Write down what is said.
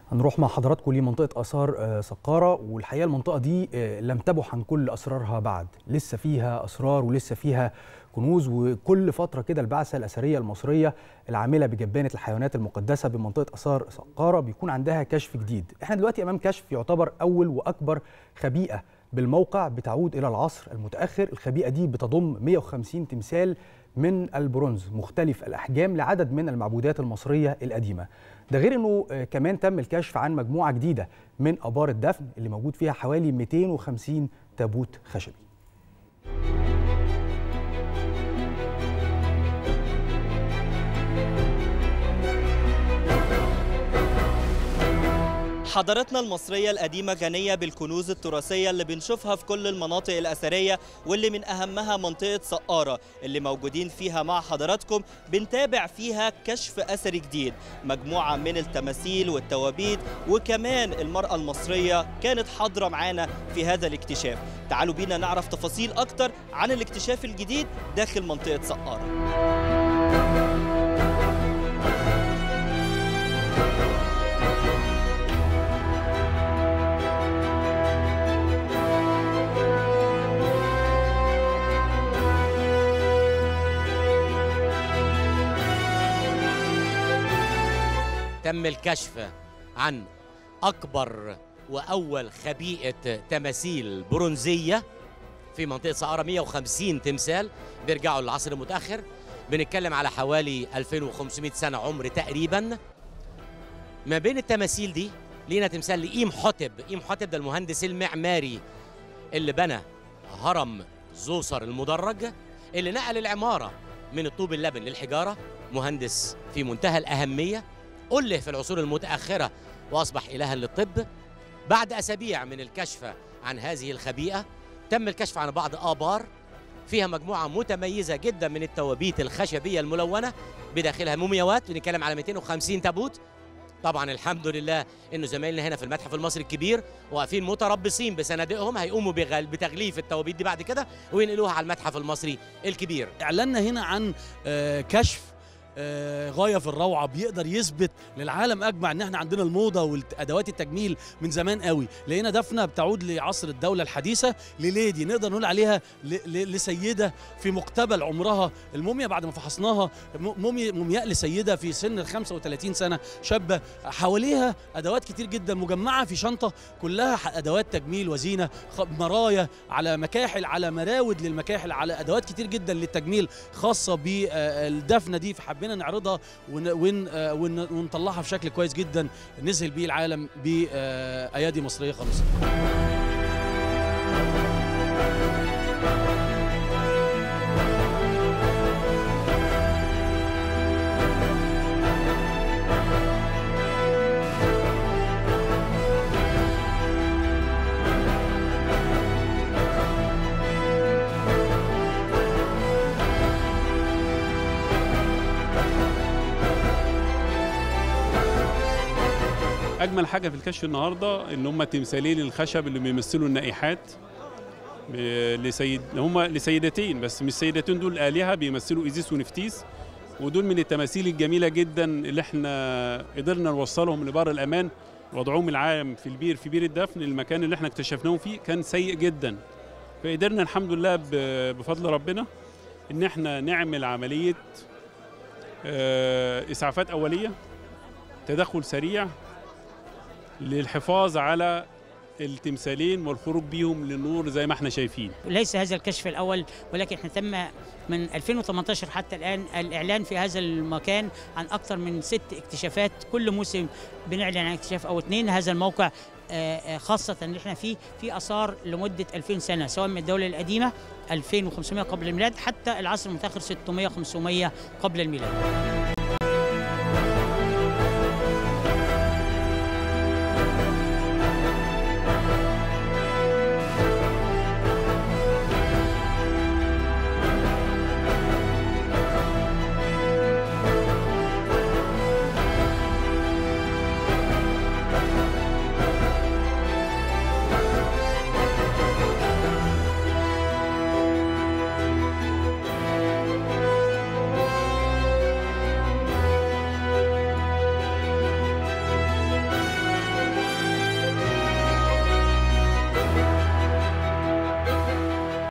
هنروح مع حضراتكم لمنطقة آثار آه، سقارة والحقيقة المنطقة دي آه، لم تبح عن كل أسرارها بعد لسه فيها أسرار ولسه فيها كنوز وكل فترة كده البعثة الأثرية المصرية العاملة بجبانة الحيوانات المقدسة بمنطقة آثار سقارة بيكون عندها كشف جديد احنا دلوقتي أمام كشف يعتبر أول وأكبر خبيئة بالموقع بتعود إلى العصر المتأخر الخبيئة دي بتضم 150 تمثال من البرونز مختلف الأحجام لعدد من المعبودات المصرية القديمة ده غير أنه آه، كمان تم الكشف عن مجموعة جديدة من آبار الدفن اللي موجود فيها حوالي 250 تابوت خشبي حضارتنا المصرية القديمة غنية بالكنوز التراثية اللي بنشوفها في كل المناطق الأثرية واللي من أهمها منطقة سقارة اللي موجودين فيها مع حضراتكم بنتابع فيها كشف أثري جديد مجموعة من التماثيل والتوابيت وكمان المرأة المصرية كانت حاضرة معانا في هذا الاكتشاف تعالوا بينا نعرف تفاصيل أكتر عن الاكتشاف الجديد داخل منطقة سقارة تم الكشف عن أكبر وأول خبيئة تماثيل برونزية في منطقة سقارة 150 تمثال بيرجعوا للعصر المتأخر بنتكلم على حوالي 2500 سنة عمر تقريبا ما بين التماثيل دي لينا تمثال لإيم حتب إيم حتب ده المهندس المعماري اللي بنى هرم زوسر المدرج اللي نقل العمارة من الطوب اللبن للحجارة مهندس في منتهى الأهمية أله في العصور المتأخرة وأصبح إلها للطب بعد أسابيع من الكشف عن هذه الخبيئة تم الكشف عن بعض آبار فيها مجموعة متميزة جدا من التوابيت الخشبية الملونة بداخلها مومياوات بنتكلم على 250 تابوت طبعا الحمد لله انه زمايلنا هنا في المتحف المصري الكبير واقفين متربصين بسنادقهم هيقوموا بغل بتغليف التوابيت دي بعد كده وينقلوها على المتحف المصري الكبير اعلنا هنا عن آه، كشف آه، غايه في الروعه بيقدر يثبت للعالم اجمع ان احنا عندنا الموضه وادوات التجميل من زمان قوي لقينا دفنه بتعود لعصر الدوله الحديثه لليدي نقدر نقول عليها ل- ل- لسيده في مقتبل عمرها الموميا بعد ما فحصناها م- موميا مومياء لسيده في سن ال 35 سنه شابه حواليها ادوات كتير جدا مجمعه في شنطه كلها ح- ادوات تجميل وزينه خ- مرايا على مكاحل على مراود للمكاحل على ادوات كتير جدا للتجميل خاصه بالدفنه دي فحبينا نعرضها ون ون آه، ون ونطلعها في شكل كويس جدا نذهل بيه العالم بايادي مصريه خالصه اجمل حاجه في الكشف النهارده ان هم تمثالين الخشب اللي بيمثلوا النائحات ب- لسيد هم لسيدتين بس مش السيدتين دول الهه بيمثلوا ايزيس ونفتيس ودول من التماثيل الجميله جدا اللي احنا قدرنا نوصلهم لبر الامان وضعهم العام في البير في بير الدفن المكان اللي احنا اكتشفناهم فيه كان سيء جدا فقدرنا الحمد لله ب- بفضل ربنا ان احنا نعمل عمليه آه، اسعافات اوليه تدخل سريع للحفاظ على التمثالين والخروج بيهم للنور زي ما احنا شايفين ليس هذا الكشف الأول ولكن احنا تم من 2018 حتى الآن الإعلان في هذا المكان عن أكثر من ست اكتشافات كل موسم بنعلن عن اكتشاف أو اثنين هذا الموقع آه، آه، خاصة اللي احنا فيه في آثار لمدة 2000 سنة سواء من الدولة القديمة 2500 قبل الميلاد حتى العصر المتأخر 600 500 قبل الميلاد